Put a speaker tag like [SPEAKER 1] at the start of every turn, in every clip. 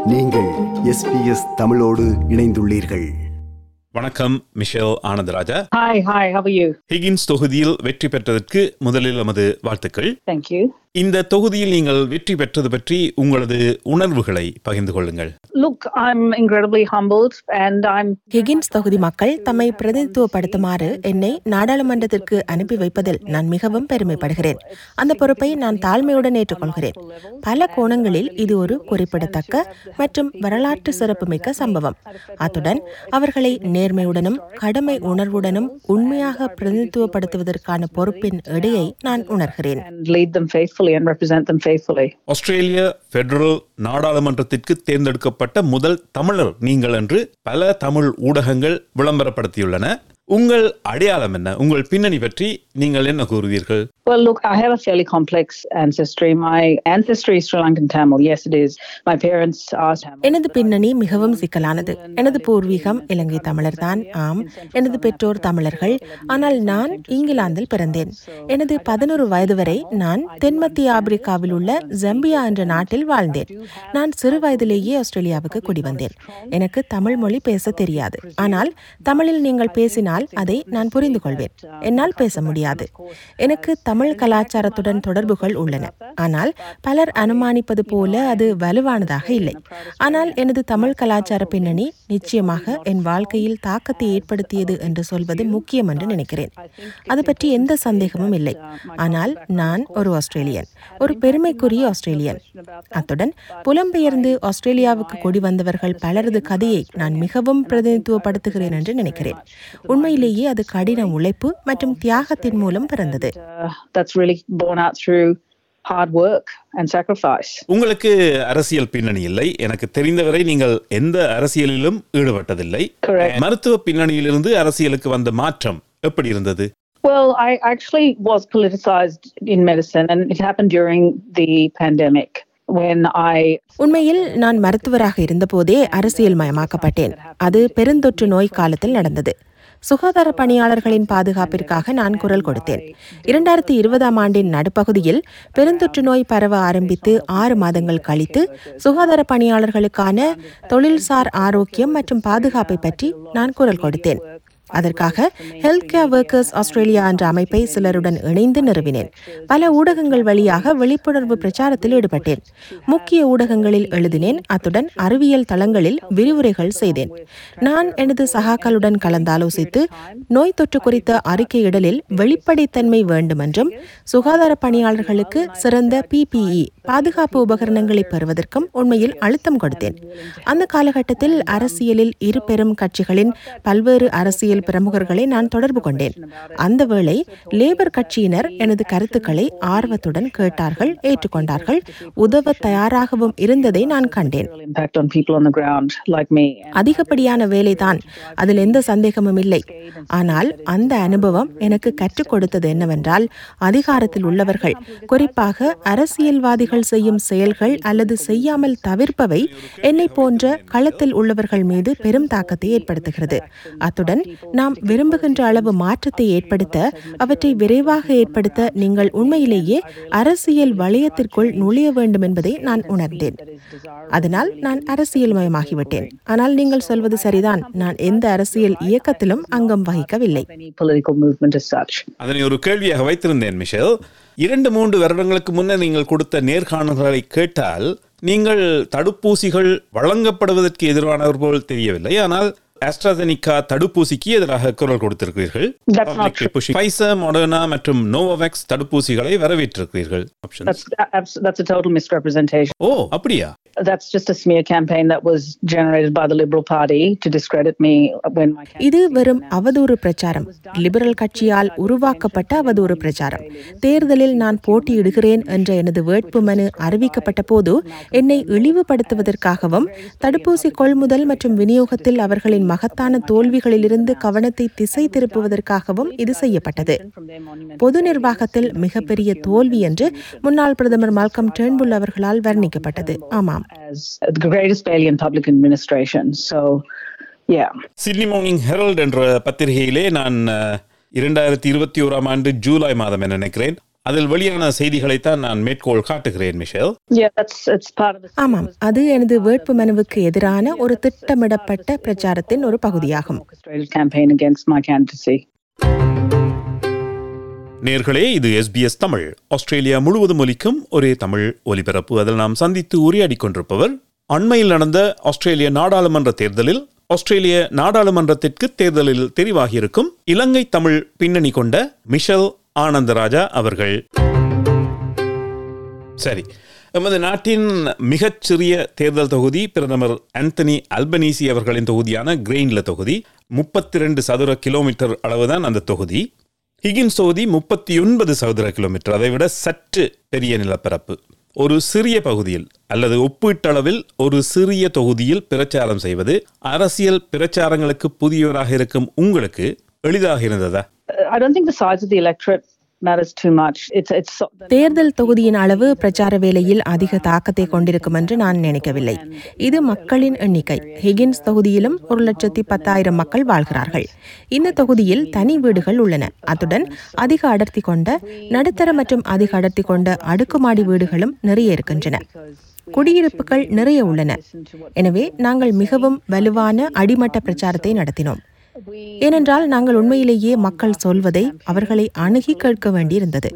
[SPEAKER 1] நீங்கள் எஸ்பிஎஸ் தமிழோடு இணைந்துள்ளீர்கள்
[SPEAKER 2] வணக்கம் Michelle Anandaraja
[SPEAKER 3] Hi, hi, how are you?
[SPEAKER 2] Higgins தொகுதியில் வெற்றி பெற்றதற்கு முதலில் நமது வாழ்த்துக்கள்
[SPEAKER 3] Thank you.
[SPEAKER 2] இந்த தொகுதியில் நீங்கள் வெற்றி பெற்றது பற்றி உங்களது உணர்வுகளை பகிர்ந்து கொள்ளுங்கள்
[SPEAKER 3] Look, I'm incredibly humbled and I'm
[SPEAKER 4] Higgins தொகுதி மக்கள் தம்மை பிரதிநிதித்துவப்படுத்துமாறு என்னை நாடாளுமன்றத்திற்கு அனுப்பி வைப்பதில் நான் மிகவும் பெருமைப்படுகிறேன் அந்த பொறுப்பை நான் தாழ்மையுடன் ஏற்றுக்கொள்கிறேன் பல கோணங்களில் இது ஒரு குறிப்பிடத்தக்க மற்றும் வரலாற்று சிறப்புமிக்க சம்பவம் அத்துடன் அவர்களை நேர்மையுடனும் கடமை உணர்வுடனும் உண்மையாக பிரதிநிதித்துவப்படுத்துவதற்கான பொறுப்பின் இடையை நான் உணர்கிறேன்
[SPEAKER 3] and lead them faithfully and represent them faithfully.
[SPEAKER 2] ஆஸ்திரேலிய பெடரல் நாடாளுமன்றத்திற்கு தேர்ந்தெடுக்கப்பட்ட முதல் தமிழர் நீங்கள் என்று பல தமிழ் ஊடகங்கள் விளம்பரப்படுத்தியுள்ளன உங்கள் அடையாளம் என்ன உங்கள் பின்னணி பற்றி நீங்கள் என்ன கூறுவீர்கள்
[SPEAKER 3] Well, look, I have a fairly complex ancestry. My ancestry is Sri Lankan Tamil. Yes, it is. My parents are Tamil.
[SPEAKER 4] எனது பின்னணி மிகவும் சிக்கலானது எனது பூர்வீகம் இலங்கை தமிழர்தான் ஆம் எனது பெற்றோர் தமிழர்கள் ஆனால் நான் இங்கிலாந்தில் பிறந்தேன் எனது பதினொரு வயது வரை நான் தென்மத்திய ஆப்பிரிக்காவில் உள்ள ஜம்பியா என்ற நாட்டில் வாழ்ந்தேன் நான் சிறு வயதிலேயே ஆஸ்திரேலியாவுக்கு குடிவந்தேன் எனக்கு தமிழ் மொழி பேச தெரியாது ஆனால் தமிழில் நீங்கள் பேசினால் அதை நான் புரிந்து கொள்வேன் என்னால் பேச முடியாது எனக்கு தமிழ் கலாச்சாரத்துடன் தொடர்புகள் உள்ளன ஆனால் பலர் அனுமானிப்பது போல அது வலுவானதாக இல்லை ஆனால் எனது தமிழ் கலாச்சார பின்னணி நிச்சயமாக என் வாழ்க்கையில் தாக்கத்தை ஏற்படுத்தியது என்று சொல்வது முக்கியம் என்று நினைக்கிறேன் அது பற்றி எந்த சந்தேகமும் இல்லை ஆனால் நான் ஒரு ஆஸ்திரேலியன் ஒரு பெருமைக்குரிய ஆஸ்திரேலியன் அத்துடன் புலம்பெயர்ந்து ஆஸ்திரேலியாவுக்கு குடி வந்தவர்கள் பலரது கதையை நான் மிகவும் பிரதிநிதித்துவப்படுத்துகிறேன் என்று நினைக்கிறேன் உண்மையிலேயே அது கடின உழைப்பு மற்றும் தியாகத்தின் மூலம் பிறந்தது
[SPEAKER 3] Uh, that's really born out through hard work and sacrifice.
[SPEAKER 2] உங்களுக்கு அரசியல் பின்னணி இல்லை எனக்கு தெரிந்தவரை நீங்கள் எந்த அரசியலிலும் ஈடுபட்டதில்லை
[SPEAKER 3] Correct.
[SPEAKER 2] மருத்துவ பின்னணியிலிருந்து அரசியலுக்கு வந்த மாற்றம் எப்படி இருந்தது
[SPEAKER 3] Well, I actually was politicized in medicine, and it happened during the pandemic when I
[SPEAKER 4] உண்மையில் நான் மருத்துவராக இருந்தபோதே அரசியல் மயமாக்கப்பட்டேன் அது பெருந்தொற்று நோய் காலத்தில் நடந்தது சுகாதார பணியாளர்களின் பாதுகாப்பிற்காக நான் குரல் கொடுத்தேன் இரண்டாயிரத்தி இருபதாம் ஆண்டின் நடுப்பகுதியில் பெருந்தொற்று நோய் பரவ ஆரம்பித்து ஆறு மாதங்கள் கழித்து சுகாதார பணியாளர்களுக்கான தொழில்சார் ஆரோக்கியம் மற்றும் பாதுகாப்பை பற்றி நான் குரல் கொடுத்தேன் அதற்காக ஹெல்த் கேர் ஒர்க்கர்ஸ் ஆஸ்திரேலியா என்ற அமைப்பை சிலருடன் இணைந்து நிறுவினேன் பல ஊடகங்கள் வழியாக விழிப்புணர்வு பிரச்சாரத்தில் ஈடுபட்டேன் முக்கிய ஊடகங்களில் எழுதினேன் அத்துடன் அறிவியல் தளங்களில் விரிவுரைகள் செய்தேன் நான் எனது சகாக்களுடன் கலந்தாலோசித்து நோய் தொற்று குறித்த அறிக்கையிடலில் வெளிப்படைத்தன்மை வேண்டுமென்றும் சுகாதார பணியாளர்களுக்கு சிறந்த பிபிஇ பாதுகாப்பு உபகரணங்களை பெறுவதற்கும் உண்மையில் அழுத்தம் கொடுத்தேன் அந்த காலகட்டத்தில் அரசியலில் இரு பெரும் கட்சிகளின் பல்வேறு அரசியல் பிரமுகர்களை நான் தொடர்பு கொண்டேன் அந்த வேளை லேபர் கட்சியினர் எனது கருத்துக்களை ஆர்வத்துடன் கேட்டார்கள் ஏற்றுக்கொண்டார்கள் உதவ தயாராகவும் இருந்ததை நான் கண்டேன்
[SPEAKER 3] real impact on people on the ground like me.
[SPEAKER 4] அதிகப்படியான வேலைதான் அதில் எந்த சந்தேகமும் இல்லை ஆனால் அந்த அனுபவம் எனக்கு கற்றுக் கொடுத்தது என்னவென்றால் அதிகாரத்தில் உள்ளவர்கள் குறிப்பாக அரசியல்வாதிகள் செய்யும் செயல்கள் அல்லது செய்யாமல் தவிர்ப்பவை என்னை போன்ற களத்தில் உள்ளவர்கள் மீது பெரும் தாக்கத்தை ஏற்படுத்துகிறது அத்துடன் நாம் விரும்புகின்ற அளவு மாற்றத்தை ஏற்படுத்த அவற்றை விரைவாக ஏற்படுத்த நீங்கள் உண்மையிலேயே அரசியல் வளையத்திற்குள் நுழைய வேண்டும் என்பதை நான் உணர்ந்தேன் அதனால் நான் அரசியல் மயமாகிவிட்டேன் ஆனால் நீங்கள் சொல்வது சரிதான் நான் எந்த அரசியல் இயக்கத்திலும் அங்கம் வகிக்கவில்லை
[SPEAKER 3] Any political movement as such.
[SPEAKER 2] அதனை ஒரு கேள்வியாக வைத்திருந்தேன் மிஷேல் இரண்டு மூன்று வருடங்களுக்கு முன்னர் நீங்கள் கொடுத்த நேர்காணல்களை கேட்டால் நீங்கள் தடுப்பூசிகள் வழங்கப்படுவதற்கு எதிரானவர் போல் தெரியவில்லை ஆனால் ஆஸ்ட்ராசெனிகா தடுப்பூசிக்கு எதிராக குரல் கொடுத்திருக்கிறீர்கள்
[SPEAKER 3] That's not true.
[SPEAKER 2] பைசர் மொடர்னா மற்றும் நோவோவேக்ஸ் தடுப்பூசிகளை வரவேற்றிருக்கிறீர்கள் Options.
[SPEAKER 3] That's that's, that's a total misrepresentation.
[SPEAKER 2] ஓ அப்படியா
[SPEAKER 3] That's just a smear campaign that was generated by the Liberal Party to discredit me when my campaign
[SPEAKER 4] இது வெறும் அவதூறு பிரச்சாரம் லிபரல் கட்சியால் உருவாக்கப்பட்ட அவதூறு பிரச்சாரம் தேர்தலில் நான் போட்டியிடுகிறேன் என்ற எனது வேட்புமனு அறிவிக்கப்பட்ட போது என்னை இழிவுபடுத்துவதற்காகவும் தடுப்பூசி கொள்முதல் மற்றும் விநியோகத்தில் அவர்களின் மகத்தான தோல்விகளிலிருந்து கவனத்தை திசை திருப்புவதற்காகவும் இது செய்யப்பட்டது பொது நிர்வாகத்தில் மிகப்பெரிய தோல்வி என்று முன்னாள் பிரதமர் மால்கம் டேர்ன்புல் அவர்களால் வர்ணிக்கப்பட்டது ஆமாம்
[SPEAKER 3] as the greatest failure in public administration. So, yeah.
[SPEAKER 2] Sydney Morning Herald என்ற பத்திரிகையிலே நான் அஹ், இரண்டாயிரத்தி இருபத்தி ஓராம் ஆண்டு ஜூலை மாதம் என நினைக்கிறேன் அதில் வெளியான செய்திகளைத்தான் நான் மேற்கோள் காட்டுகிறேன் Michelle
[SPEAKER 3] Yeah, that's it's part of the
[SPEAKER 4] ஆமாம் அது எனது வேட்பு மனுவுக்கு எதிரான ஒரு திட்டமிடப்பட்ட பிரச்சாரத்தின் ஒரு பகுதியாகும்
[SPEAKER 3] orchestrated campaign against my candidacy.
[SPEAKER 2] நேர்களே இது எஸ்பிஎஸ் தமிழ் ஆஸ்திரேலியா முழுவதும் ஒலிக்கும் ஒரே தமிழ் ஒலிபரப்பு அதில் நாம் சந்தித்து உரையாடிக் கொண்டிருப்பவர் அண்மையில் நடந்த ஆஸ்திரேலிய நாடாளுமன்ற தேர்தலில் ஆஸ்திரேலிய நாடாளுமன்றத்திற்கு தேர்தலில் தெரிவாகியிருக்கும் இலங்கை தமிழ் பின்னணி கொண்ட மிஷல் ஆனந்தராஜா அவர்கள் சரி எமது நாட்டின் மிகச்சிறிய தேர்தல் தொகுதி பிரதமர் ஆந்தனி அல்பனீசி அவர்களின் தொகுதியான கிரெயின்ல தொகுதி முப்பத்தி ரெண்டு சதுர கிலோமீட்டர் அளவுதான் அந்த தொகுதி ஹிகின்ஸ் தொகுதி முப்பத்தி ஒன்பது சதுர கிலோமீட்டர் அதை விட சற்று பெரிய நிலப்பரப்பு ஒரு சிறிய பகுதியில் அல்லது ஒப்பீட்டளவில் ஒரு சிறிய தொகுதியில் பிரச்சாரம் செய்வது அரசியல் பிரச்சாரங்களுக்கு புதியவராக இருக்கும் உங்களுக்கு எளிதாக இருந்ததா
[SPEAKER 3] Uh, I don't think the size of the electorate matters too much. It's it's so- the
[SPEAKER 4] தேர்தல் தொகுதியின் அளவு பிரச்சார வேலையில் அதிக தாக்கத்தை கொண்டிருக்கும் என்று நான் நினைக்கவில்லை இது மக்களின் எண்ணிக்கை ஹிகின்ஸ் தொகுதியிலும் ஒரு லட்சத்தி பத்தாயிரம் மக்கள் வாழ்கிறார்கள் இந்த தொகுதியில் தனி வீடுகள் உள்ளன அத்துடன் அதிக அடர்த்தி கொண்ட நடுத்தர மற்றும் அதிக அடர்த்தி கொண்ட அடுக்குமாடி வீடுகளும் நிறைய இருக்கின்றன குடியிருப்புகள் நிறைய உள்ளன எனவே நாங்கள் மிகவும் வலுவான அடிமட்ட பிரச்சாரத்தை நடத்தினோம் ஏனென்றால் நாங்கள் உண்மையிலேயே மக்கள் சொல்வதை அவர்களை அணுகி கேட்க வேண்டியிருந்தது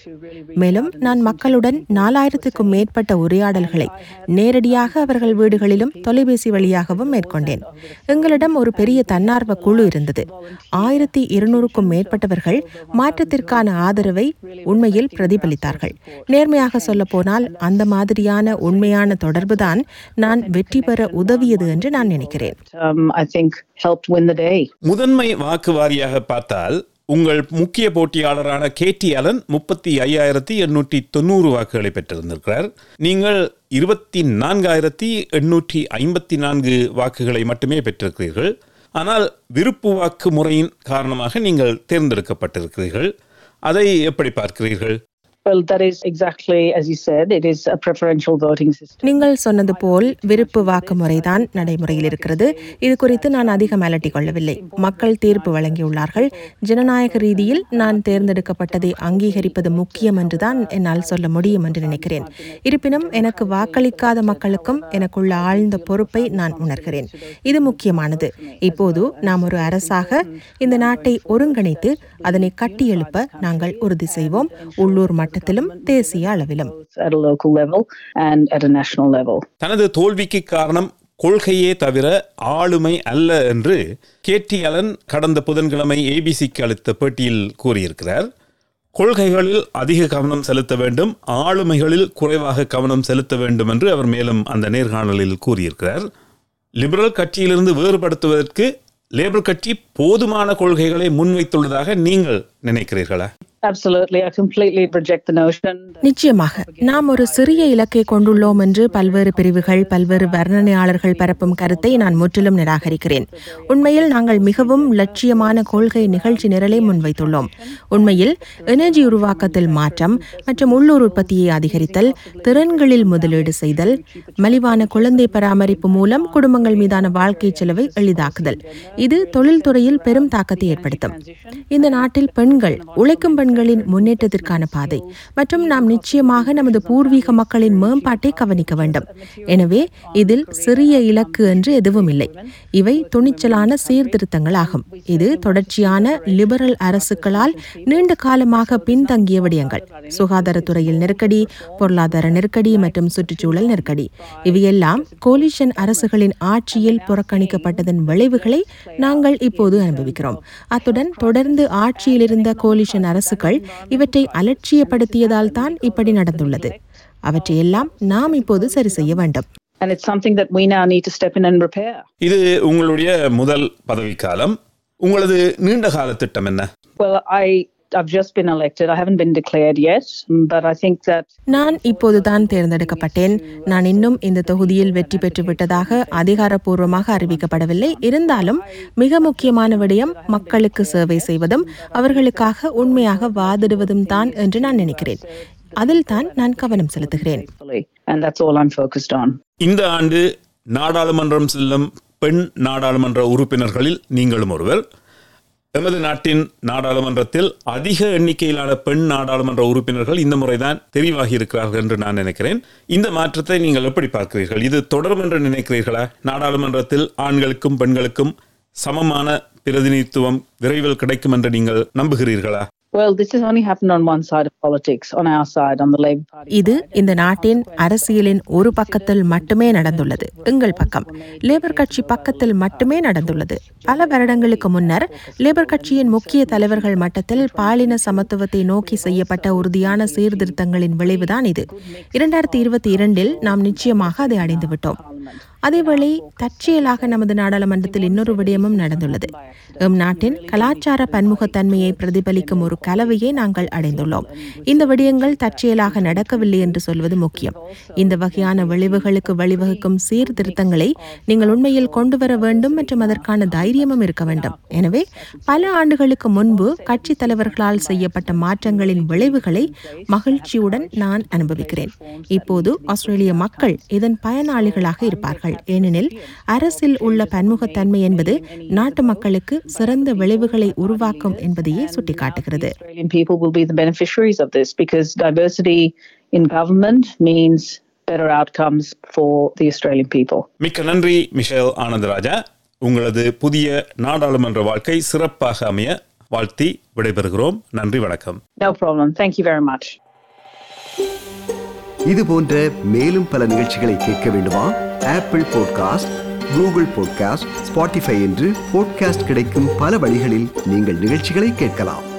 [SPEAKER 4] மேலும் நான் மக்களுடன் நாலாயிரத்துக்கும் மேற்பட்ட உரையாடல்களை நேரடியாக அவர்கள் வீடுகளிலும் தொலைபேசி வழியாகவும் மேற்கொண்டேன் எங்களிடம் ஒரு பெரிய தன்னார்வ குழு இருந்தது ஆயிரத்தி இருநூறுக்கும் மேற்பட்டவர்கள் மாற்றத்திற்கான ஆதரவை உண்மையில் பிரதிபலித்தார்கள் நேர்மையாக சொல்ல போனால் அந்த மாதிரியான உண்மையான தொடர்புதான் நான் வெற்றி பெற உதவியது என்று நான் நினைக்கிறேன்
[SPEAKER 3] um, I think helped win the day.
[SPEAKER 2] முதன்மை வாக்கு வாரியாக பார்த்தால் உங்கள் முக்கிய போட்டியாளரான கேடி அலன் முப்பத்தி ஐயாயிரத்தி எண்ணூற்றி தொண்ணூறு வாக்குகளை பெற்றிருந்திருக்கிறார் நீங்கள் இருபத்தி நான்காயிரத்தி எண்ணூற்றி ஐம்பத்தி நான்கு வாக்குகளை மட்டுமே பெற்றிருக்கிறீர்கள் ஆனால் விருப்பு வாக்கு முறையின் காரணமாக நீங்கள் தேர்ந்தெடுக்கப்பட்டிருக்கிறீர்கள் அதை எப்படி பார்க்கிறீர்கள்
[SPEAKER 3] Well, that is exactly as you said. It is a preferential voting system.
[SPEAKER 4] நீங்கள் சொன்னது போல் விருப்பு வாக்கு முறைதான் நடைமுறையில் இருக்கிறது இது குறித்து நான் அதிகம் அலட்டிக் கொள்ளவில்லை மக்கள் தீர்ப்பு வழங்கியுள்ளார்கள் ஜனநாயக ரீதியில் நான் தேர்ந்தெடுக்கப்பட்டதை அங்கீகரிப்பது முக்கியம் என்றுதான் என்னால் சொல்ல முடியும் என்று நினைக்கிறேன் இருப்பினும் எனக்கு வாக்களிக்காத மக்களுக்கும் எனக்குள்ள ஆழ்ந்த பொறுப்பை நான் உணர்கிறேன் இது முக்கியமானது இப்போது நாம் ஒரு அரசாக இந்த நாட்டை ஒருங்கிணைத்து அதனை கட்டியெழுப்ப நாங்கள் உறுதி செய்வோம் உள்ளூர் மட்டத்திலும் தேசிய அளவிலும்
[SPEAKER 3] both at a local level and at a national level.
[SPEAKER 2] தனது தோல்விக்கு காரணம் கொள்கையே தவிர ஆளுமை அல்ல என்று கேடி அலன் கடந்த புதன்கிழமை ஏபிசிக்கு அளித்த பேட்டியில் கூறியிருக்கிறார் கொள்கைகளில் அதிக கவனம் செலுத்த வேண்டும் ஆளுமைகளில் குறைவாக கவனம் செலுத்த வேண்டும் என்று அவர் மேலும் அந்த நேர்காணலில் கூறியிருக்கிறார் லிபரல் கட்சியிலிருந்து வேறுபடுத்துவதற்கு லேபர் கட்சி போதுமான கொள்கைகளை முன்வைத்துள்ளதாக நீங்கள் நினைக்கிறீர்களா
[SPEAKER 3] Absolutely. I completely reject the notion that
[SPEAKER 4] நிச்சயமாக நாம் ஒரு சிறிய இலக்கை கொண்டுள்ளோம் என்று பல்வேறு பிரிவுகள் பல்வேறு வர்ணனையாளர்கள் பரப்பும் கருத்தை நான் முற்றிலும் நிராகரிக்கிறேன் உண்மையில் நாங்கள் மிகவும் லட்சியமான கொள்கை நிகழ்ச்சி நிரலை முன்வைத்துள்ளோம் உண்மையில் எனர்ஜி உருவாக்கத்தில் மாற்றம் மற்றும் உள்ளூர் உற்பத்தியை அதிகரித்தல் திறன்களில் முதலீடு செய்தல் மலிவான குழந்தை பராமரிப்பு மூலம் குடும்பங்கள் மீதான வாழ்க்கை செலவை எளிதாக்குதல் இது தொழில்துறையில் பெரும் தாக்கத்தை ஏற்படுத்தும் இந்த நாட்டில் பெண்கள் உழைக்கும் பெண்களின் முன்னேற்றத்திற்கான பாதை மற்றும் நாம் நிச்சயமாக நமது பூர்வீக மக்களின் மேம்பாட்டை கவனிக்க வேண்டும் எனவே இதில் சிறிய இலக்கு என்று எதுவும் இல்லை இவை துணிச்சலான சீர்திருத்தங்கள் ஆகும் இது தொடர்ச்சியான லிபரல் அரசுகளால் நீண்ட காலமாக பின்தங்கிய விடயங்கள் சுகாதாரத்துறையில் நெருக்கடி பொருளாதார நெருக்கடி மற்றும் சுற்றுச்சூழல் நெருக்கடி இவையெல்லாம் கோலிஷன் அரசுகளின் ஆட்சியில் புறக்கணிக்கப்பட்டதன் விளைவுகளை நாங்கள் இப்போது அனுபவிக்கிறோம் அத்துடன் தொடர்ந்து ஆட்சியில் இருந்த கோலிஷன் அரசுகள் இவற்றை அலட்சியப்படுத்தியதால் தான் இப்படி நடந்துள்ளது அவற்றையெல்லாம் நாம் இப்போது சரி செய்ய வேண்டும்
[SPEAKER 3] and it's something that we now need to step in and repair.
[SPEAKER 2] இது உங்களுடைய முதல் பதவிக்காலம் உங்களது நீண்ட கால திட்டம் என்ன
[SPEAKER 3] Well, I I've just been elected. I haven't been declared yet, but I think that
[SPEAKER 4] நான் இப்போதுதான் தேர்ந்தெடுக்கப்பட்டேன் நான் இன்னும் இந்த தொகுதியில் வெற்றி பெற்று விட்டதாக அதிகாரப்பூர்வமாக அறிவிக்கப்படவில்லை இருந்தாலும் மிக முக்கியமான விடயம் மக்களுக்கு சேவை செய்வதும் அவர்களுக்காக உண்மையாக வாதிடுவதும் தான் என்று நான் நினைக்கிறேன் அதில் தான் நான் கவனம் செலுத்துகிறேன்
[SPEAKER 3] fully, and that's all I'm focused on.
[SPEAKER 2] இந்த ஆண்டு நாடாளுமன்றம் செல்லும் பெண் நாடாளுமன்ற உறுப்பினர்களில் நீங்களும் ஒருவர் எமது நாட்டின் நாடாளுமன்றத்தில் அதிக எண்ணிக்கையிலான பெண் நாடாளுமன்ற உறுப்பினர்கள் இந்த முறைதான் தெரிவாகி இருக்கிறார்கள் என்று நான் நினைக்கிறேன் இந்த மாற்றத்தை நீங்கள் எப்படி பார்க்கிறீர்கள் இது தொடரும் என்று நினைக்கிறீர்களா நாடாளுமன்றத்தில் ஆண்களுக்கும் பெண்களுக்கும் சமமான பிரதிநிதித்துவம் விரைவில் கிடைக்கும் என்று நீங்கள் நம்புகிறீர்களா
[SPEAKER 3] Well, this has only happened on one side of politics, on our side, on the Labour Party.
[SPEAKER 4] இது இந்த நாட்டின் அரசியலின் ஒரு பக்கத்தில் மட்டுமே நடந்துள்ளது எங்கள் பக்கம் லேபர் கட்சி பக்கத்தில் மட்டுமே நடந்துள்ளது பல வருடங்களுக்கு முன்னர் லேபர் கட்சியின் முக்கிய தலைவர்கள் மட்டத்தில் பாலின சமத்துவத்தை நோக்கி செய்யப்பட்ட உறுதியான சீர்திருத்தங்களின் விளைவுதான் இது இரண்டாயிரத்தி இருபத்தி இரண்டில் நாம் நிச்சயமாக அதை அடைந்து விட்டோம் அதேவேளை தற்செயலாக நமது நாடாளுமன்றத்தில் இன்னொரு விடயமும் நடந்துள்ளது எம் நாட்டின் கலாச்சார பன்முகத்தன்மையை பிரதிபலிக்கும் ஒரு கலவையை நாங்கள் அடைந்துள்ளோம் இந்த விடயங்கள் தற்செயலாக நடக்கவில்லை என்று சொல்வது முக்கியம் இந்த வகையான விளைவுகளுக்கு வழிவகுக்கும் சீர்திருத்தங்களை நீங்கள் உண்மையில் கொண்டு வர வேண்டும் மற்றும் அதற்கான தைரியமும் இருக்க வேண்டும் எனவே பல ஆண்டுகளுக்கு முன்பு கட்சி தலைவர்களால் செய்யப்பட்ட மாற்றங்களின் விளைவுகளை மகிழ்ச்சியுடன் நான் அனுபவிக்கிறேன் இப்போது ஆஸ்திரேலிய மக்கள் இதன் பயனாளிகளாக இருப்பார்கள் ஏனெனில் அரசில் உள்ள பன்முகத்தன்மை என்பது நாட்டு மக்களுக்கு சிறந்த விளைவுகளை உருவாக்கும் என்பதையே சுட்டிக்காட்டுகிறது
[SPEAKER 3] Australian people will be the beneficiaries of this because diversity in government means better outcomes for the Australian people.
[SPEAKER 2] மிக்க நன்றி மிஷேல் ஆனந்தராஜா உங்களது புதிய நாடாளுமன்ற வாழ்க்கை சிறப்பாக அமைய வாழ்த்தி விடைபெறுகிறோம் நன்றி வணக்கம்
[SPEAKER 3] No problem. Thank you very much.
[SPEAKER 1] இது போன்ற மேலும் பல நிகழ்ச்சிகளை கேட்க வேண்டுமா Apple podcast Google podcast Spotify என்று பாட்காஸ்ட் கிடைக்கும் பல வழிகளில் நீங்கள் நிகழ்ச்சிகளை கேட்கலாம்